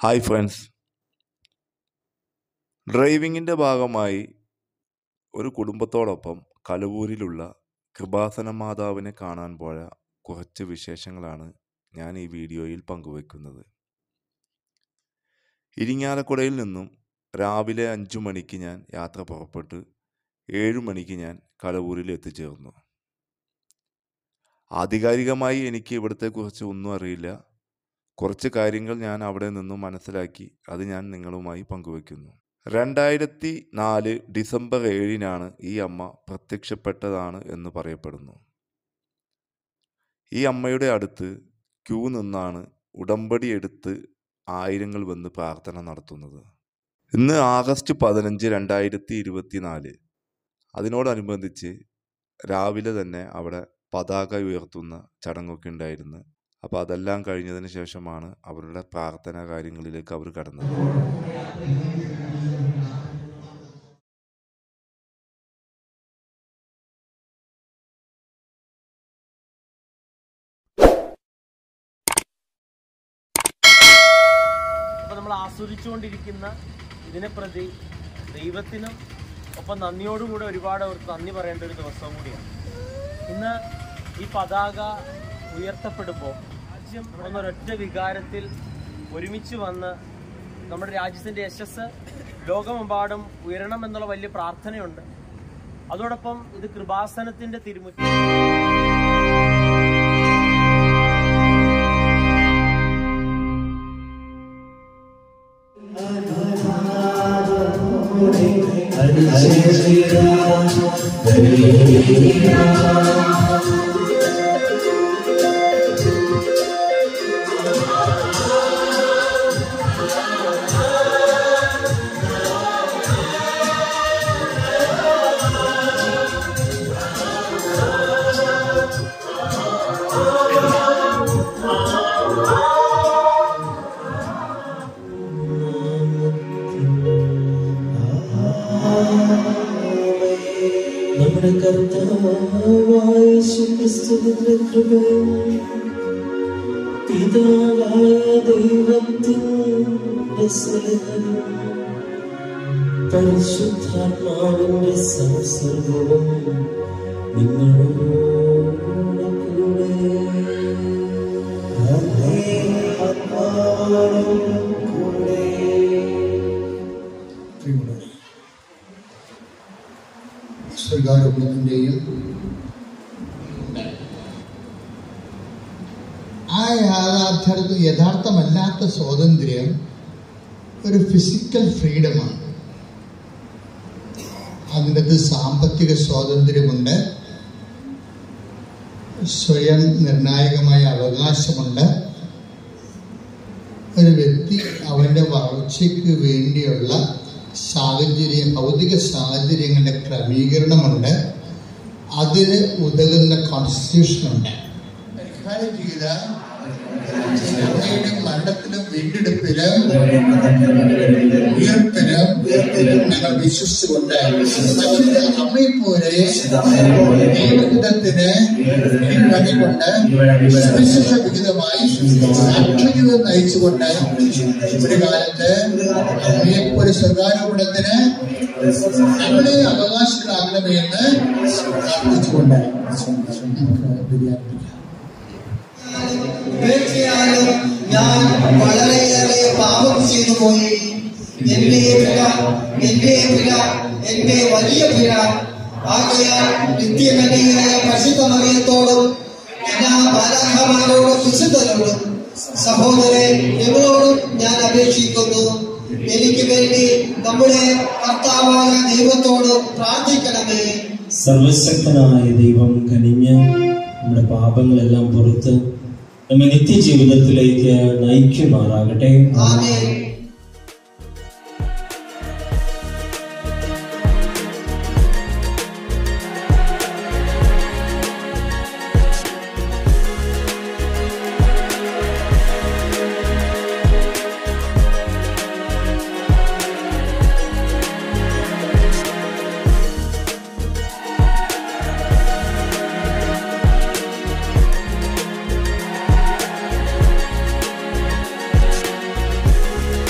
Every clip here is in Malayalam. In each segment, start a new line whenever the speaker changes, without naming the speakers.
ഹായ് ഫ്രണ്ട്സ് ഡ്രൈവിങ്ങിൻ്റെ ഭാഗമായി ഒരു കുടുംബത്തോടൊപ്പം കലവൂരിലുള്ള കൃപാസന മാതാവിനെ കാണാൻ പോയ കുറച്ച് വിശേഷങ്ങളാണ് ഞാൻ ഈ വീഡിയോയിൽ പങ്കുവയ്ക്കുന്നത് ഇരിങ്ങാലക്കുടയിൽ നിന്നും രാവിലെ അഞ്ചു മണിക്ക് ഞാൻ യാത്ര പുറപ്പെട്ട് ഏഴു മണിക്ക് ഞാൻ കലവൂരിൽ എത്തിച്ചേർന്നു ആധികാരികമായി എനിക്ക് ഇവിടത്തെക്കുറിച്ച് ഒന്നും അറിയില്ല കുറച്ച് കാര്യങ്ങൾ ഞാൻ അവിടെ നിന്നും മനസ്സിലാക്കി അത് ഞാൻ നിങ്ങളുമായി പങ്കുവയ്ക്കുന്നു രണ്ടായിരത്തി നാല് ഡിസംബർ ഏഴിനാണ് ഈ അമ്മ പ്രത്യക്ഷപ്പെട്ടതാണ് എന്ന് പറയപ്പെടുന്നു ഈ അമ്മയുടെ അടുത്ത് ക്യൂ നിന്നാണ് ഉടമ്പടി എടുത്ത് ആയിരങ്ങൾ വന്ന് പ്രാർത്ഥന നടത്തുന്നത് ഇന്ന് ആഗസ്റ്റ് പതിനഞ്ച് രണ്ടായിരത്തി ഇരുപത്തി നാല് അതിനോടനുബന്ധിച്ച് രാവിലെ തന്നെ അവിടെ പതാക ഉയർത്തുന്ന ചടങ്ങൊക്കെ ഉണ്ടായിരുന്നു അപ്പോൾ അതെല്ലാം കഴിഞ്ഞതിന് ശേഷമാണ് അവരുടെ പ്രാർത്ഥനാ കാര്യങ്ങളിലേക്ക് അവർ കടന്നത്
അപ്പോൾ നമ്മൾ ആസ്വദിച്ചുകൊണ്ടിരിക്കുന്ന ഇതിനെ പ്രതി ദൈവത്തിനും ഒപ്പം നന്ദിയോടുകൂടെ ഒരുപാട് അവർക്ക് നന്ദി പറയേണ്ട ഒരു ദിവസവും കൂടിയാണ് ഇന്ന് ഈ പതാക ഉയർത്തപ്പെടുമ്പോൾ രാജ്യം എന്നൊരൊറ്റ വികാരത്തിൽ ഒരുമിച്ച് വന്ന് നമ്മുടെ രാജ്യത്തിൻ്റെ യശസ് ലോകമെമ്പാടും ഉയരണം എന്നുള്ള വലിയ പ്രാർത്ഥനയുണ്ട് അതോടൊപ്പം ഇത് കൃപാസനത്തിൻ്റെ തിരുമുറ്റം
നമ്മുടെ കർത്താവായ യേശുക്രിസ്തുവിന്റെ കൃപയും പിതാവായ ദൈവത്തിന്റെ സ്നേഹവും പരിശുദ്ധാത്മാവിന്റെ സംസർഗവും നിങ്ങളോട് കൂടെ ആത്മാവോടും കൂടെ
പ്രിയമുള്ളവരെ, സ്വകാര്യത്തിൻ്റെയും ആ യാഥാർത്ഥ്യത്തിന് യഥാർത്ഥമല്ലാത്ത സ്വാതന്ത്ര്യം ഒരു ഫിസിക്കൽ ഫ്രീഡമാണ് അതിനകത്ത് സാമ്പത്തിക സ്വാതന്ത്ര്യമുണ്ട് സ്വയം നിർണായകമായ അവകാശമുണ്ട് ഒരു വ്യക്തി അവൻ്റെ വളർച്ചയ്ക്ക് വേണ്ടിയുള്ള സാഹചര്യം ഭൗതിക സാഹചര്യങ്ങളുടെ ക്രമീകരണമുണ്ട് അതിന് ഉതകുന്ന കോൺസ്റ്റിറ്റ്യൂഷനുണ്ട് അമ്മയുടെ മരണത്തിലും വീണ്ടെടുപ്പിലും ഉയർപ്പിലും ഞങ്ങൾ വിശ്വസിച്ചുകൊണ്ട് അതുകൊണ്ട് അമ്മയെ പോലെ ദൈവഹിതത്തിന് കീഴ്വഴങ്ങിക്കൊണ്ട് സുവിശേഷ വിഹിതമായി സാക്ഷ്യജീവിതം നയിച്ചുകൊണ്ട് ഒരു കാലത്ത് അമ്മയെ പോലെ സ്വർഗാരോപണത്തിന് ഞങ്ങളെ അവകാശികളാകണമേ എന്ന് പ്രാർത്ഥിച്ചുകൊണ്ട് നമുക്ക് ബലിയർപ്പിക്കാം
തീർച്ചയായും ഞാൻ വളരെയേറെ പാപം ചെയ്തു പോയി എന്റെ പിഴ എന്റെ പിഴ എന്റെ വലിയ പിഴ ആകയാൽ നിത്യമനീയായ പരിശുദ്ധ മറിയത്തോടും എല്ലാ ബാലാഹമാരോടും വിശുദ്ധരോടും സഹോദരെ ഞങ്ങളോടും ഞാൻ അപേക്ഷിക്കുന്നു എനിക്ക് വേണ്ടി നമ്മുടെ കർത്താവായ ദൈവത്തോട് പ്രാർത്ഥിക്കണമേ
സർവശക്തനായ ദൈവം കനിഞ്ഞ് നമ്മുടെ പാപങ്ങളെല്ലാം പുറത്ത് നമ്മെ നിത്യജീവിതത്തിലേക്ക് നയിക്കുമാറാകട്ടെ
ആമേൻ
യേശുവേ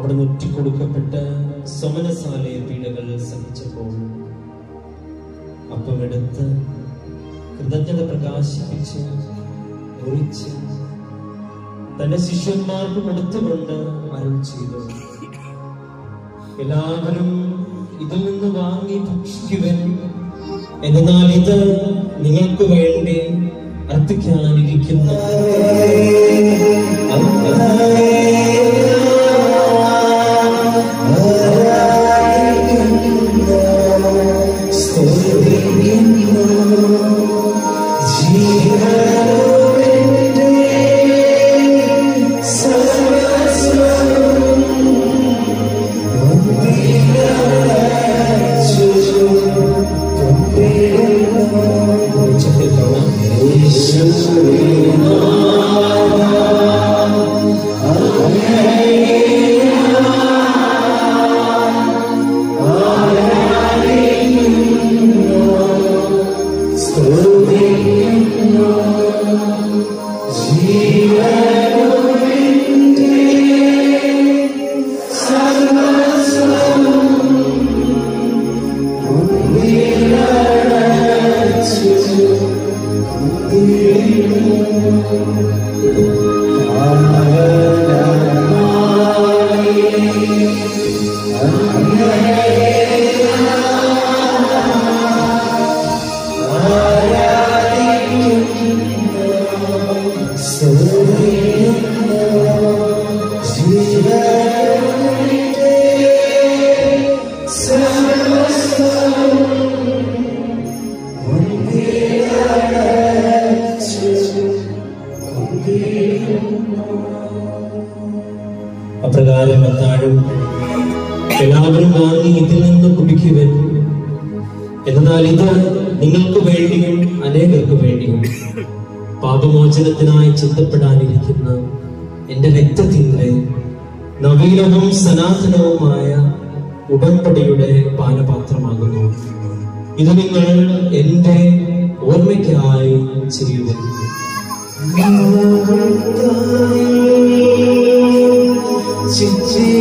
അവിടെ ഒറ്റിക്കൊടുക്കപ്പെട്ട് സമനസാലയ പീഡകൾ സഹിച്ചപ്പോൾ അപ്പമെടുത്ത് കൃതജ്ഞത പ്രകാശിപ്പിച്ച് മുറിച്ച് തന്റെ ശിഷ്യന്മാർക്ക് കൊടുത്തുകൊണ്ട് അരുൾ ചെയ്തു എല്ലാവരും ഇതിൽ നിന്ന് വാങ്ങി ഭക്ഷിക്കുവൻ എന്നാൽ ഇത് നിങ്ങൾക്ക് വേണ്ടി അർപ്പിക്കാനിരിക്കുന്ന ഉച്ചത്തിൽ കാണാം അപ്രകാരം എന്താഴും എല്ലാവരും വാങ്ങി ഇതിൽ നിന്ന് കുടിക്കുവൻ എന്നാൽ ഇത് നിങ്ങൾക്ക് വേണ്ടിയും അനേകർക്ക് വേണ്ടിയും പാപമോചനത്തിനായി ചിന്തപ്പെടാനിരിക്കുന്ന എന്റെ രക്തത്തിന്റെ നവീനവും സനാതനവുമായ ഉടമ്പടിയുടെ പാനപാത്രമാകുന്നു ഇത് നിങ്ങൾ എന്റെ ഓർമ്മയ്ക്കായി ചെയ്യുവൻ
ചിച്ചി